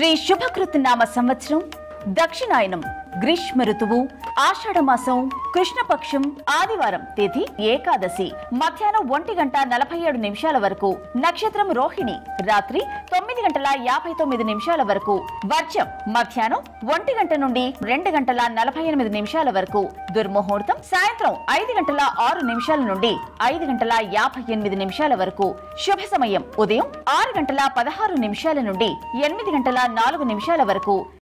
శ్రీ శుభకృతనామ సంవత్సరం దక్షిణాయనం గ్రీష్మ ఋతువు ఆషాఢమాసం కృష్ణపక్షం ఆదివారం తేదీ ఏకాదశి మధ్యాహ్నం ఒంటి గంట నలభై ఏడు నిమిషాల వరకు నక్షత్రం రోహిణి రాత్రి తొమ్మిది గంటల యాభై తొమ్మిది నిమిషాల వరకు వర్షం మధ్యాహ్నం ఒంటి గంట నుండి రెండు గంటల నలభై ఎనిమిది నిమిషాల వరకు దుర్ముహూర్తం సాయంత్రం ఐదు గంటల ఆరు నిమిషాల నుండి ఐదు గంటల యాభై ఎనిమిది నిమిషాల వరకు శుభ సమయం ఉదయం ఆరు గంటల పదహారు నిమిషాల నుండి ఎనిమిది గంటల నాలుగు నిమిషాల వరకు